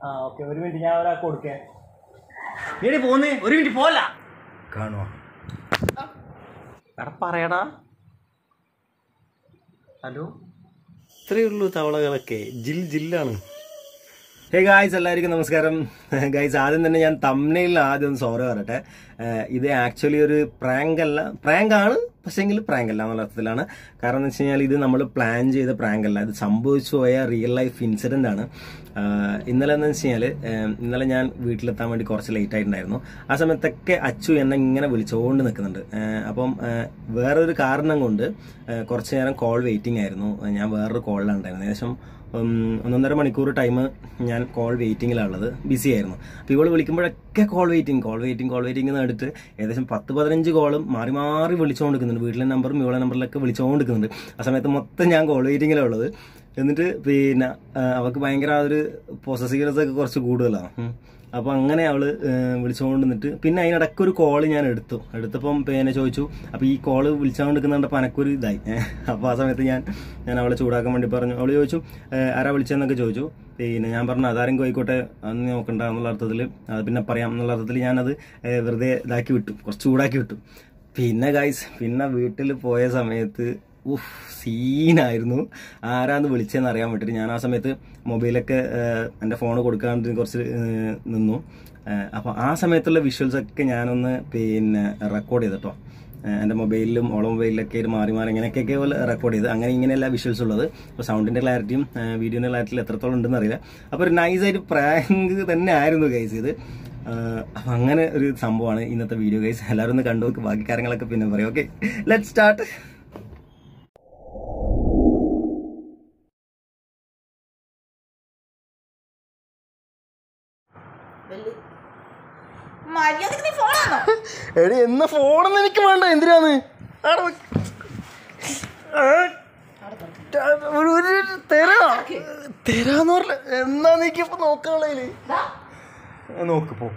ആ ഓക്കെ ഒരു മിനിറ്റ് ഞാൻ ഒരാൾക്ക് കൊടുക്കേ നീ പോന്നേ ഒരു മിനിറ്റ് പോല കാണുവാ എടാ പറയടാ ഹലോ ഇത്രയേ ഉള്ളൂ തവളകളൊക്കെ ജിൽ ജില്ലാണ് ഹേ ഗായ്സ് എല്ലാവർക്കും നമസ്കാരം ഗായ്സ് ആദ്യം തന്നെ ഞാൻ തമ്മനയിൽ ആദ്യം ഒന്ന് സോറി പറയട്ടെ ഏഹ് ഇത് ആക്ച്വലി ഒരു പ്രാങ്ക് അല്ല പ്രാങ്ക് ആണ് പക്ഷേങ്കിൽ പ്രാങ്ക് അല്ല എന്നുള്ള അർത്ഥത്തിലാണ് കാരണം എന്ന് വെച്ച് കഴിഞ്ഞാൽ ഇത് നമ്മൾ പ്ലാൻ ചെയ്ത പ്രാങ്ക് അല്ല ഇത് സംഭവിച്ചു പോയ റിയൽ ലൈഫ് ഇൻസിഡന്റ് ആണ് ആഹ് ഇന്നലെ എന്ന് വെച്ച് കഴിഞ്ഞാൽ ഇന്നലെ ഞാൻ വീട്ടിലെത്താൻ വേണ്ടി കുറച്ച് ലേറ്റ് ആയിട്ടുണ്ടായിരുന്നു ആ സമയത്തൊക്കെ അച്ചു എന്നെ ഇങ്ങനെ വിളിച്ചുകൊണ്ട് നിൽക്കുന്നുണ്ട് ഏഹ് അപ്പം ഏഹ് വേറൊരു കാരണം കൊണ്ട് ഏഹ് കുറച്ച് നേരം കോൾ വെയിറ്റിംഗ് ആയിരുന്നു ഞാൻ വേറൊരു കോളിലാണ് ഉണ്ടായിരുന്നത് ഏകദേശം ഉം, ഒന്നൊന്നര മണിക്കൂർ ടൈം ഞാൻ കോൾ വെയിറ്റിംഗിലുള്ളത് ബിസി ആയിരുന്നു അപ്പോൾ ഇവള് വിളിക്കുമ്പോഴൊക്കെ call waiting call waiting call waiting എന്ന് എടുത്ത് ഏകദേശം പത്ത് പതിനഞ്ച് കോളും മാറി മാറി വിളിച്ചുകൊണ്ടിരിക്കുന്നുണ്ട് വീട്ടിലെ നമ്പറും ഇവളെ നമ്പറിലൊക്കെ വിളിച്ചുകൊണ്ടിരിക്കുന്നുണ്ട് ആ സമയത്ത് മൊത്തം ഞാൻ കോൾ വെയിറ്റിംഗിലാണ് ഉള്ളത് എന്നിട്ട് പിന്നെ ആ, അവൾക്ക് ഭയങ്കര ആ ഒരു പൊസസീവ്നെസ് ഒക്കെ കുറച്ച് കൂടുതലാണ് ഉം. അപ്പോൾ അങ്ങനെ അവള് ഏഹ്, വിളിച്ചുകൊണ്ട് നിന്നിട്ട് പിന്നെ അതിനിടയ്ക്ക് ഒരു കോള് ഞാൻ എടുത്തു എടുത്തപ്പം പിന്നെ ചോദിച്ചു അപ്പോൾ ഈ കോള് വിളിച്ചുകൊണ്ടിരിക്കുന്നുണ്ടപ്പോൾ എനക്കൊരു ഇതായി അപ്പോൾ ആ സമയത്ത് ഞാൻ ഞാൻ അവളെ ചൂടാക്കാൻ വേണ്ടി പറഞ്ഞു അവള് ചോദിച്ചു ഏഹ്, ആരാ വിളിച്ചതെന്നൊക്കെ ചോദിച്ചു പിന്നെ ഞാൻ പറഞ്ഞു അതാരെങ്കിലും ആയിക്കോട്ടെ അന്ന് നോക്കണ്ട എന്നുള്ള അർത്ഥത്തിൽ അത് പിന്നെ പറയാം എന്നുള്ള അർത്ഥത്തിൽ ഞാനത് ഏഹ്, വെറുതെ ഇതാക്കി വിട്ടു കുറച്ച് ചൂടാക്കി വിട്ടു പിന്നെ ഗൈസ് പിന്നെ വീട്ടിൽ പോയ സമയത്ത് ഉഫ് സീനായിരുന്നു ആരാന്ന് വിളിച്ചതെന്ന് അറിയാൻ വേണ്ടിയിട്ട് ഞാൻ ആ സമയത്ത് മൊബൈലൊക്കെ ഏഹ്, എൻ്റെ ഫോൺ കൊടുക്കാണ്ട് കുറച്ച് ഏഹ്, നിന്നു ഏഹ്, അപ്പോൾ ആ സമയത്തുള്ള വിഷ്വൽസ് ഒക്കെ ഞാനൊന്ന് പിന്നെ റെക്കോർഡ് ചെയ്തിട്ടോ ഏഹ്, എൻ്റെ മൊബൈലിലും ഓള മൊബൈലിലൊക്കെ ഇത് മാറി മാറി ഇങ്ങനെയൊക്കെ പോലെ റെക്കോർഡ് ചെയ്ത് അങ്ങനെ ഇങ്ങനെയല്ല വിഷ്വൽസ് ഉള്ളത് അപ്പോൾ സൗണ്ടിൻ്റെ ക്ലാരിറ്റിയും വീഡിയോൻ്റെ ക്ലാരിറ്റിയിൽ എത്രത്തോളം ഉണ്ടെന്ന് അറിയില്ല അപ്പോൾ ഒരു നൈസായിട്ട് പ്രാങ്ക് തന്നെ ആയിരുന്നു ഗൈസ് ഇത് ആഹ് അപ്പൊ അങ്ങനെ ഒരു സംഭവമാണ് ഇന്നത്തെ വീഡിയോ ഗൈസ് എല്ലാവരും ഒന്ന് കണ്ടു നോക്ക് ബാക്കി കാര്യങ്ങളൊക്കെ പിന്നെ പറയാം ഓക്കെ ലെറ്റ് സ്റ്റാർട്ട് മര്യാദക്ക് നീ ഫോണാണോ എടി എന്ന ഫോണൊന്നും എനിക്ക് വേണ്ട എന്തിനാന്ന് ആടെ വെക്ക്. ആ, ഒരു ഒരു തരാ തരാന്ന് പറഞ്ഞ എന്നാ നീക്കിപ്പോ നോക്കാനുള്ളതില് നോക്ക് പോ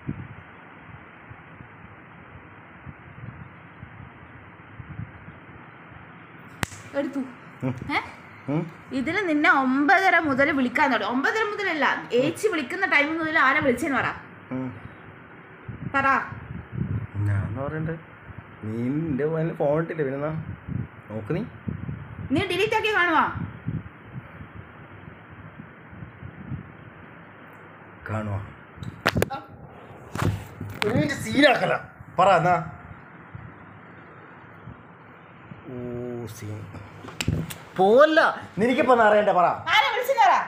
എടുത്തു ഏ ഇതില് നിന്നെ ഒമ്പതര മുതൽ വിളിക്കാൻ തുടങ്ങി ഒമ്പതര മുതലല്ല ഏച്ചി വിളിക്കുന്ന ടൈം മുതൽ ആരാ വിളിച്ചെന്ന് പറ പറ ഞാൻ പറയണ്ടേ നീ നിന്റെ ഫോൺ ഇട്ടില്ലേ പിന്നെ എന്നാ? നോക്ക് നീ നീ ഡിലീറ്റ് ആക്കി കാണുവാ കാണുവാ ഒരു മിനിറ്റ് സീനാക്കല പറ എന്നാ ഓ സീൻ പോവല്ല നിനക്കിപ്പോ ഒന്ന് അറിയണ്ടേ പറ ആരാ വിളിച്ചെന്ന് പറ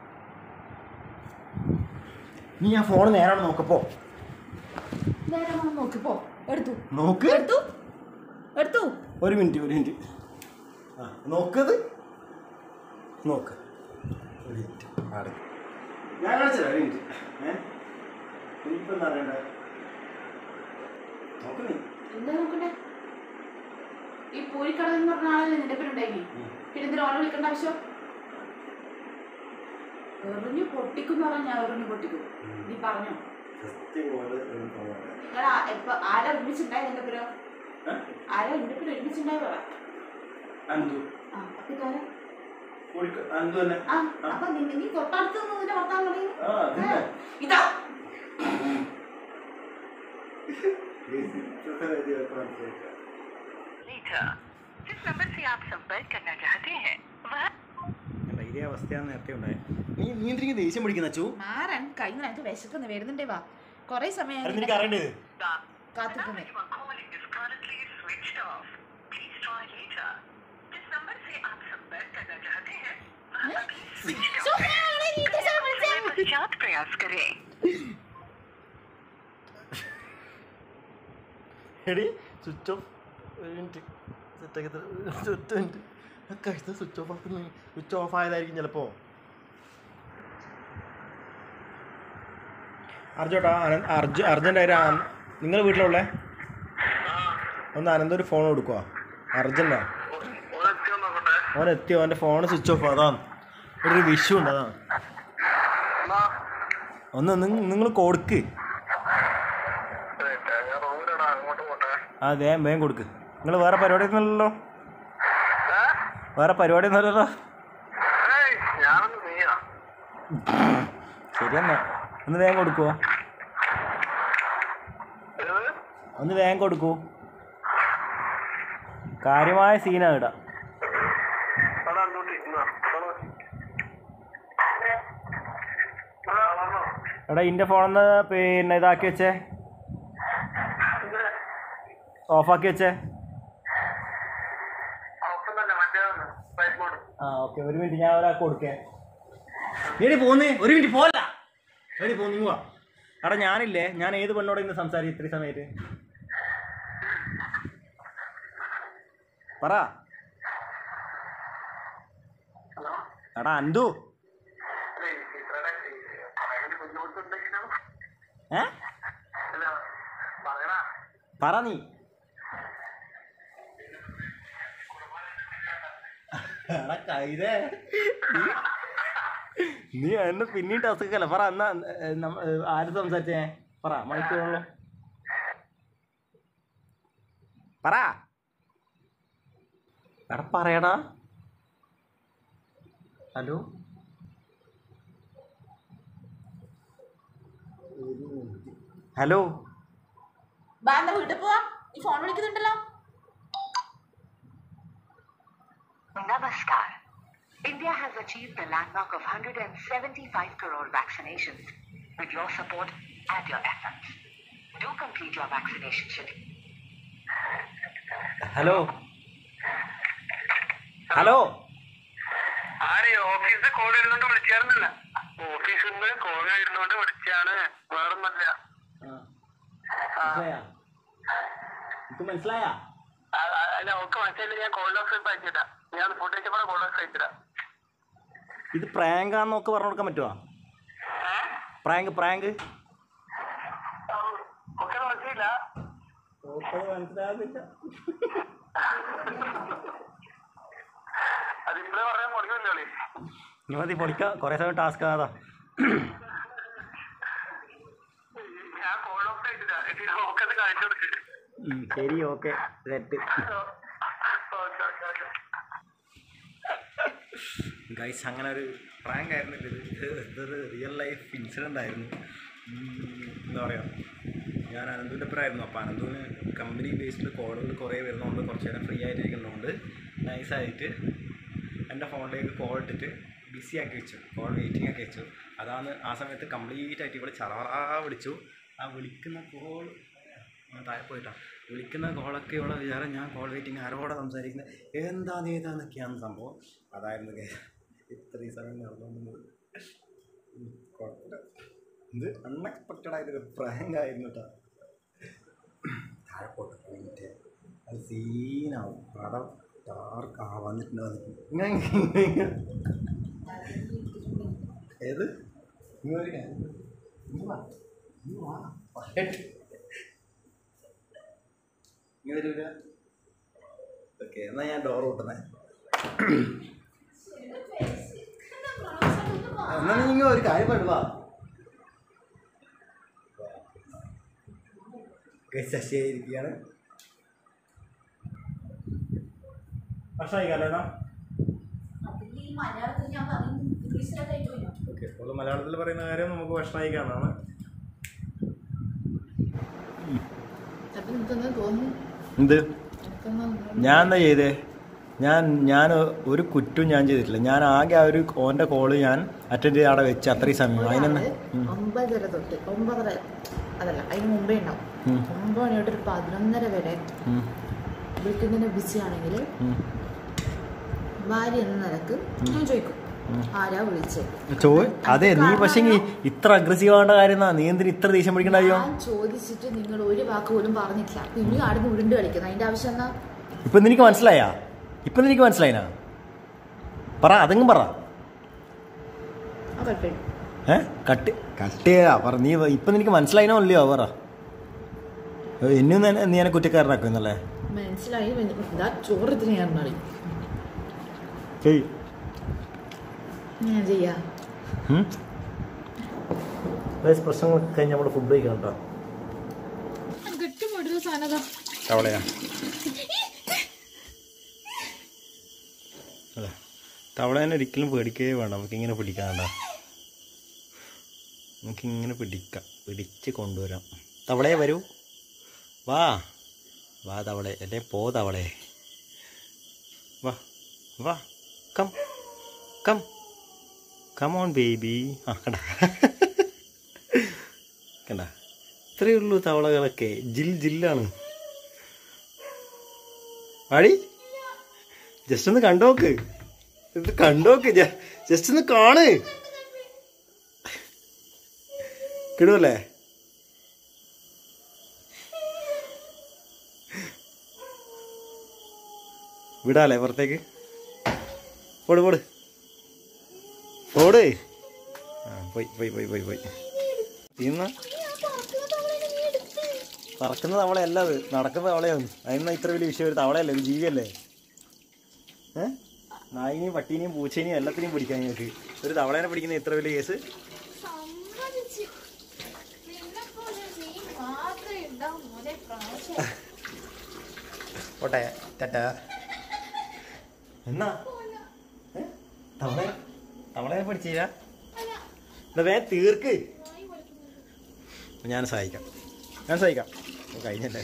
നീ ആ ഫോൺ നേരാണ് നോക്കപ്പോ നേരെ വന്ന് നോക്ക് പോ എടുത്തു നോക്ക് എടുത്തു എടുത്തു ഒരു മിനിറ്റ് ഒരു മിനിറ്റ് ആ നോക്കത് നോക്ക് ഒരു മിനിറ്റ് ആടെ ഞാൻ കാണിച്ചതാ ഒരു മിനിറ്റ് ഏ ഇനിയിപ്പോ എന്താ അറിയണ്ടേ നോക്ക് നീ എന്താ നോക്കണ്ടേ ഈ പൂരിക്കട എന്ന് പറഞ്ഞ ആളല്ലേ നിന്റെ പേരുണ്ടായി പിന്നെ എന്തിനാ ഓനെ വിളിക്കേണ്ട ആവശ്യം എറിഞ്ഞു പൊട്ടിക്കും പറഞ്ഞാൽ ഞാൻ എറിഞ്ഞു പൊട്ടിക്കും നീ പറഞ്ഞോ സത്യം പോലെ ഒരു തോന്നല്. നിങ്ങൾ ഇപ്പൊ ആരാ ഒരുമിച്ചുണ്ടായി നിന്റെ പേരോ ഏ? ആരാ എന്റെ പേര് ഒരുമിച്ചുണ്ടായി പറ അന്തു ആ അപ്പൊ ഇതാരാ? കോഴിക്കോ- അന്തു തന്നെ ആ അപ്പൊ നിന്നെ നീ തൊട്ടടുത്ത് നിന്ന് നിന്റെ വർത്താനം പറയും ആ അതിന്റെ ഇതാ जिस नंबर से आप संपर्क करना चाहते हैं वह കണ്ട, ഇതേ അവസ്ഥയാണ് നേരത്തെ ഉണ്ടായത് നീ നീ എന്തിനാ ദേഷ്യം പിടിക്കുന്ന അച്ചു മാറാൻ കഴിഞ്ഞ എനിക്ക് വിശക്കുന്നു വരുന്നുണ്ടേ വാ കൊറേ സമയം അത് നിനക്ക് അറിയേണ്ടത് കാത്തിക്കുന്നേ you are calling is currently switched off. Please try later. जिस नंबर से आप संपर्क करना चाहते हैं वह अभी switched off है पश्चात प्रयास करें എടി സ്വിച്ച് ഓഫ് ഒരു മിനിറ്റ് സെറ്റാക്കി ഒറ്റ മിനിറ്റ് കഴിച്ച സ്വിച്ച് ഓഫ് ആക്കുന്നു സ്വിച്ച് ഓഫ് ആയതായിരിക്കും ചിലപ്പോ അർജോട്ടാ അർജു അർജൻറ്റായിട്ട് നിങ്ങൾ വീട്ടിലുള്ളേ ഒന്ന് അനന്ത ഒരു ഫോൺ കൊടുക്കുക അർജൻറ്റാ ഓൻ എത്തിയോ അവൻ്റെ ഫോൺ സ്വിച്ച് ഓഫ് അതാണ് ഒരു വിഷു ഉണ്ട് അതാണ് ഒന്ന് നിങ്ങൾ കൊടുക്ക് ആ വേഗം വേഗം കൊടുക്ക് നിങ്ങൾ വേറെ പരിപാടി ഒന്നുമല്ലല്ലോ വേറെ പരിപാടി ഒന്നുമല്ലല്ലോ ശരി എന്നാ ഒന്ന് വേഗം കൊടുക്കുവോ ഒന്ന് വേഗം കൊടുക്കൂ കാര്യമായ സീനാണ് ഇടാ എടാ ഇന്റെ ഫോണിന്ന് പിന്നെ ഇതാക്കി വെച്ചേ ഓഫാക്കി വെച്ചേ ആ ഓക്കെ ഒരു മിനിറ്റ് ഞാൻ ഒരാൾക്ക് കൊടുക്കേ എടി പോന്നേ ഒരു മിനിറ്റ് പോല എടി പോന്നു പോവാ എടാ ഞാനില്ലേ ഞാൻ ഏത് പെണ്ണോടെ ഇന്ന് സംസാരിക്കും ഇത്രയും സമയത്ത് പറ എടാ അന്തു ഏ പറ നീ എടാ കൈതേ നീ- നീ എന്നെ പിന്നീട് ടാസ്ക്കല്ല പറ എന്നാ ഏ, നമ്മ- ഏ, ആര് സംസാരിച്ചേ പറ മണിക്കൂറുള്ളൂ പറ എടാ പറയടാ ഹലോ ഹലോ ബാ എന്താ വീട്ടിൽ പോവാ ഈ ഫോൺ വിളിക്കുന്നുണ്ടല്ലോ Namaskar. India has achieved the landmark of 175 crore vaccinations. With your support and your efforts, do complete your vaccination schedule. Hello hello ആരെ ഓഫീസിൽ കോൾ ഇരുന്നോണ്ട് വിളിച്ചായിരുന്നില്ല ഓഫീസിൽ നിന്ന് കോൾ ഇരുന്നോണ്ട് വിളിച്ചാണ് വേറൊന്നല്ല മനസ്സിലായാ എനിക്ക് മനസ്സിലായാ അല്ല ഒക്കെ മനസ്സിലായില്ല ഞാൻ കോൾ ഓഫ് അയച്ചിട്ടാ ഞാൻ ഫുഡ് കഴിച്ചപ്പോൾ കോൾ ഓഫ് അയച്ചിട്ടാ ഇത് പ്രാങ്കാന്നൊക്കെ പറഞ്ഞു കൊടുക്കാൻ പറ്റുമോ പ്രാങ്ക് പ്രാങ്ക് ഒക്കെ മനസ്സിലായില്ല മനസ്സിലാകുന്നില്ല അത് ഇപ്പഴേ പറയാൻ മുടങ്ങില്ലേ ഇനി മതി പൊളിക്കാം കുറേ സമയം ടാസ്ക് ആകാതാ ഞാൻ കോൾ ഓഫ് അയച്ചിട്ടാ ഒക്കെ അത് കാണിച്ചു കൊടുക്ക് ശരി okay set okay okay okay guys അങ്ങനെ ഒരു പ്രാങ്ക് ആയിരുന്നു ഇത് ഇത് ഇതൊരു റിയൽ ലൈഫ് ഇൻസിഡൻ്റ് ആയിരുന്നു ഉം, എന്താ പറയുക ഞാൻ അനന്തുവിൻ്റെ ഒപ്പരായിരുന്നു അപ്പോൾ അനന്തുവിന് കമ്പനി ബേസ്ഡ് കോളുകൾ കുറേ വരുന്നതുകൊണ്ട് കുറച്ച് നേരം ഫ്രീ ആയിട്ടിരിക്കുന്നതുകൊണ്ട് നൈസായിട്ട് എൻ്റെ ഫോണിലേക്ക് കോൾ ഇട്ടിട്ട് ബിസി ആക്കി വെച്ചു കോൾ വെയിറ്റിംഗ് ആക്കി വെച്ചു അതാണ് ആ സമയത്ത് കംപ്ലീറ്റ് ആയിട്ട് ഇവിടെ ചറവറാ വിളിച്ചു ആ വിളിക്കുന്ന കോൾ താഴെ പോയിട്ടാണ് വിളിക്കുന്ന കോളൊക്കെ ഉള്ള വിചാരം ഞാൻ കോൾ വെയിറ്റിംഗ് ആരോടെ സംസാരിക്കുന്നത് എന്താന്ന് ഏതാന്നൊക്കെയാണ് സംഭവം അതായിരുന്നു guys. ഇത്രയും സമയം നടന്നുകൊണ്ടിരുന്നത് ഉം, കുഴപ്പമില്ല ഇത് അൺഎക്സ്പെക്റ്റഡ് ആയിട്ടൊരു പ്രാങ്ക് ആയിരുന്നു കേട്ടോ താഴെ പോട്ടെ മിനിറ്റ് അത് സീനാവും പടം ഡാർക്ക് ആ വന്നിട്ടുണ്ട് വന്നിട്ടുണ്ട് ഏത് ഇങ്ങ് വരിക. ഇങ്ങ് വാ. ഇങ്ങ് വാ. പറയട്ടെ. ഇങ്ങ് വരൂല ഓക്കെ എന്നാ ഞാൻ ഡോർ കൂട്ടുന്നേ എന്നാ നിങ്ങൾ ഒരു കാര്യം പെടുവാ ശശിയായിരിക്കുകയാണ് ഭക്ഷണം കഴിക്കാമല്ലോ ഈ മലയാളത്തിൽ ഞാൻ പറയുന്നത് ഇംഗ്ലീഷിലൊക്കെ പോയില്ലോ ഓക്കെ അപ്പോൾ മലയാളത്തിൽ പറയുന്ന കാര്യം നമുക്ക് ഭക്ഷണം കഴിക്കാമെന്നാണ് അപ്പൊ നിനക്കൊന്നും തോന്നുന്നു എന്ത് എനിക്കൊന്നും ഞാൻ എന്താ ചെയ്തേ ഞാൻ ഞാൻ ഒരു കുറ്റവും ഞാൻ ചെയ്തിട്ടില്ല ഞാൻ ആകെ ആ ഒരു ഓൻ്റെ കോള് ഞാൻ അറ്റൻഡ് ചെയ്ത് അവിടെ വെച്ച് അത്രയും സമയം അതിനെന്താ ഒരാള് ഒമ്പതര തൊട്ട് ഒമ്പതര അതല്ല അതിന് മുമ്പേ ഉണ്ടാവും ഉം. ഒമ്പത് മണി തൊട്ട് ഒരു പതിനൊന്നര വരെ ഉം, വിളിക്കുന്നതിന് ബിസി ആണെങ്കിൽ ഉം. ഭാര്യ എന്ന നിലക്ക് ഞാൻ ചോദിക്കും ആരാ വിളിച്ചത് ചോ അതെ നീ പക്ഷേ ഇത്ര അഗ്രസീവ് ആവേണ്ട കാര്യം എന്നാ നീ എന്തിന് ഇത്ര ദേഷ്യം പിടിക്കണ്ട അയ്യോ ഞാൻ ചോദിച്ചിട്ട് നിങ്ങൾ ഒരു വാക്ക് പോലും പറഞ്ഞിട്ടില്ല പിന്നെ ആടുന്ന് ഉരുണ്ട് കളിക്കുന്നത് അതിന്റെ ആവശ്യം എന്നാ ഇപ്പൊ നിനക്ക് മനസ്സിലായാ ഇപ്പൊ നിനക്ക് മനസ്സിലായിനാ പറ അതെങ്കിലും പറ ആ കുഴപ്പമില്ല ഏ കട്ട് കട്ട് ചെയ്യാ പറ നീ ഇപ്പൊ നിനക്ക് മനസ്സിലായിനോ അല്ലയോ പറ എന്നും തന്നെ നീ എന്നെ കുറ്റക്കാരനാക്കും എന്നല്ലേ മനസ്സിലായി എന്താ ചോറത്തിന് ഞാൻ അറിയും ശരി ഞാൻ ചെയ്യാ പ്രശ്നങ്ങളൊക്കെ കഴിഞ്ഞ് നമ്മൾ ഫുഡ് കഴിക്കണം കേട്ടോ കിട്ടും സാധനതാ തവളയാ അതെ തവളേനെ ഒരിക്കലും പേടിക്കുകയേ വേണ്ട നമുക്ക് ഇങ്ങനെ പിടിക്കാണ്ട നമുക്ക് ഇങ്ങനെ പിടിക്കാം പിടിച്ച് കൊണ്ടുവരാം തവളെ വരൂ വാ വാ തവളെ അല്ലേ പോ തവളെ വാ വാ come come come on baby ആ കണ്ട കണ്ട ഇത്രയേ ഉള്ളൂ തവളകളൊക്കെ ജിൽ ജില്ലാണ് ആടി ജസ്റ്റ് ഒന്ന് കണ്ടോക്ക് ഇത് കണ്ടോക്ക് ജസ്റ്റ് ഒന്ന് കാണ് കിടുവല്ലേ വിടാല്ലേ പുറത്തേക്ക് പോട് പോട് പോട് ആ പോയി പോയി പോയി പോയി പോയി തീന്ന പറക്കുന്ന തവളയല്ല അത് നടക്കുന്ന തവളയാണ് അതിന് ഇത്ര വലിയ വിഷയം ഒരു തവളയല്ലേ ഒരു ജീവിയല്ലേ ഏ നായിനെയും പട്ടീനെയും പൂച്ചേനെയും എല്ലാത്തിനെയും പിടിക്കാൻ നിങ്ങൾക്ക് ഒരു തവളേനെ പിടിക്കുന്ന ഇത്ര വലിയ കേസ് സമ്മതിച്ച് നിന്നെപ്പോലെ നീ മാത്രമേ ഉണ്ടാവും മോനെ പ്രാവശ്യം പോട്ടെ ടാറ്റ എന്നാ ഏ? തവള തവളയെ പഠിച്ചില്ല എന്നാ വേ തീർക്ക് ഞാൻ സഹായിക്കാം ഞാൻ സഹായിക്കാം ഓ, കഴിഞ്ഞല്ലേ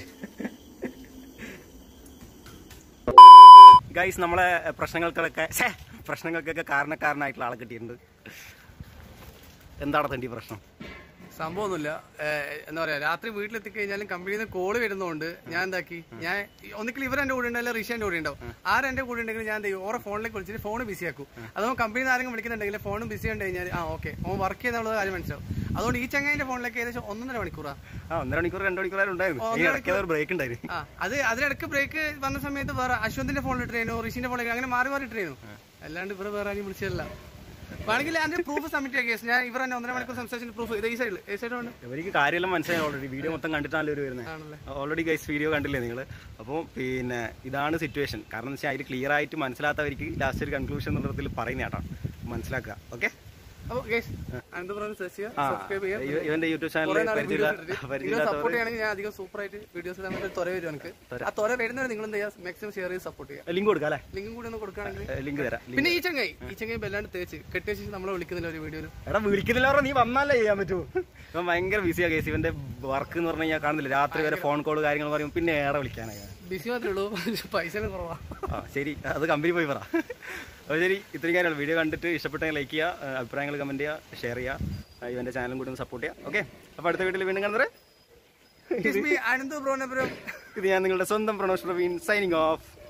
ഗൈസ് നമ്മളെ പ്രശ്നങ്ങൾക്കൊക്കെ ഛേ, പ്രശ്നങ്ങൾക്കൊക്കെ കാരണക്കാരനായിട്ടുള്ള ആളെ കിട്ടിയിട്ടുണ്ട് എന്താണ് തന്റെ ഈ പ്രശ്നം സംഭവമൊന്നുമില്ല ഏഹ് എന്താ പറയാ രാത്രി വീട്ടിലെത്തി കഴിഞ്ഞാലും കമ്പനിയിൽ നിന്ന് കോള് വരുന്നതുകൊണ്ട് ഞാൻ എന്താക്കി ഞാൻ ഒന്നിക്കൽ ഇവർ എന്റെ കൂടെ ഉണ്ടാവില്ല റിഷ എന്റെ കൂടെ ഉണ്ടാവും ആര് എന്റെ കൂടെ ഉണ്ടെങ്കിൽ ഞാൻ എന്ത് ചെയ്യും ഓരോ ഫോണിലേക്ക് വിളിച്ചിട്ട് ഫോൺ ബിസി ആക്കും അഥവാ കമ്പനിയിൽ നിന്ന് ആരെങ്കിലും വിളിക്കുന്നുണ്ടെങ്കിൽ ഫോണും ബിസി ഉണ്ട് കഴിഞ്ഞാൽ ആ ഓക്കെ ഓൻ വർക്ക് ചെയ്യുന്നുള്ള കാര്യം മനസ്സിലാവും അതുകൊണ്ട് ഈ ചങ്ങായിന്റെ ഫോണിലേക്ക് ഏകദേശം ഒന്നര മണിക്കൂറാ ആ ഒന്നര മണിക്കൂർ രണ്ട് മണിക്കൂറായിരുന്നു ഉണ്ടായിരുന്നു ഓ, ഈ ഒന്നര ഇടയ്ക്ക് ഒരു ബ്രേക്ക് ഉണ്ടായിരുന്നു ആ അത് അതിനിടക്ക് ബ്രേക്ക് വന്ന സമയത്ത് വേറെ അശ്വന്തിന്റെ ഫോണിൽ ഇട്ടിരുന്നു ഋഷിന്റെ ഫോണിൽ അങ്ങനെ മാറി മാറി ഇട്ടിരുന്നു അല്ലാണ്ട് ഇവരെ വേറെ ആരെയും വിളിച്ചതല്ല വേണമെങ്കിൽ അതിന്റെ പ്രൂഫ് സബ്മിറ്റ് ചെയ്യാം കേസ് ഞാൻ ഇവർ തന്നെ ഒന്നര മണിക്കൂർ സംസാരിച്ചിട്ട് പ്രൂഫ് ഇത് ഈ സൈഡിൽ ഈ സൈഡിലുണ്ട് ഇവർക്ക് കാര്യമെല്ലാം മനസ്സിലായി ഓൾറെഡി വീഡിയോ മൊത്തം കണ്ടിട്ടാണല്ലോ ഒരു വരുന്നത് ആണല്ലേ ഓൾറെഡി ഗൈസ് വീഡിയോ കണ്ടില്ലേ നിങ്ങൾ അപ്പോൾ പിന്നെ ഇതാണ് സിറ്റുവേഷൻ കാരണം എന്ന് വെച്ചാൽ അതിൽ ക്ലിയർ ആയിട്ട് മനസ്സിലാത്തവർക്ക് ലാസ്റ്റ് ഒരു കൺക്ലൂഷൻ എന്നുള്ളതിൽ പറയുന്ന കേട്ടോ മനസ്സിലാക്കുക ഓക്കെ അപ്പോൾ കേസ് അനന്ത് പറഞ്ഞു സെർച്ച് ചെയ്യുക ആ സബ്സ്ക്രൈബ് ചെയ്യുക ഇവ- ഇവന്റെ യൂട്യൂബ് ചാനൽ കുറേ നാൾ വീഡിയോസ് പരിചയമില്ല ഇട്ടിട്ട് നിങ്ങൾ പരിചയമില്ലാത്തവർ സപ്പോർട്ട് ചെയ്യണമെങ്കിൽ ഞാൻ അധികം സൂപ്പർ ആയിട്ട് വീഡിയോസ് ഇടാൻ വേണ്ടി ത്വര വരും എനിക്ക് ആ ത്വര വരുന്നവരെ നിങ്ങൾ എന്ത് ചെയ്യുക മാക്സിമം ഷെയർ ചെയ്ത് സപ്പോർട്ട് ചെയ്യുക ലിങ്ക് കൊടുക്കാം അല്ലേ ലിങ്കും കൂടി ഒന്ന് കൊടുക്കുകയാണെങ്കിൽ ലിങ്ക് തരാം link. പിന്നെ ഈ ചങ്ങായി ഈ ചങ്ങായി ബെല്ലാണ്ട് തേച്ച് കെട്ടിയ ശേഷം നമ്മളെ വിളിക്കുന്നില്ല ഒരു വീഡിയോയിൽ എടാ വിളിക്കുന്നില്ല പറഞ്ഞാ നീ വന്നാലേ ചെയ്യാൻ പറ്റൂ ഇവൻ ഭയങ്കര ബിസിയാ കേസ് ഇവന്റെ വർക്ക് എന്ന് പറഞ്ഞു കഴിഞ്ഞാൽ കാണുന്നില്ല രാത്രി വരെ ഫോൺ കോൾ കാര്യങ്ങൾ പറയും പിന്നെ ഏറെ വിളിക്കാനായി ബിസി മാത്രമേ ഉള്ളൂ പൈസ കുറവാ ആ ശരി അത് കമ്പനി പോയി പറ അപ്പോൾ ശരി ഇത്രയും കാര്യങ്ങൾ വീഡിയോ കണ്ടിട്ട് ഇഷ്ടപ്പെട്ടെങ്കിൽ ലൈക്ക് ചെയ്യുക ആ, അഭിപ്രായങ്ങൾ കമൻറ്റ് ചെയ്യുക ഷെയർ ചെയ്യുക ആ, ഇവൻ്റെ ചാനലും കൂടി ഒന്ന് സപ്പോർട്ട് ചെയ്യുക ഓക്കെ അപ്പോൾ അടുത്ത വീട്ടിൽ വീണ്ടും കാണുന്നത് അനന്ത് ബ്രോനെ ബ്രോ ഇത് ഞാൻ നിങ്ങളുടെ സ്വന്തം പ്രൊണോഷ് പ്രവീൺ സൈനിങ് ഓഫ്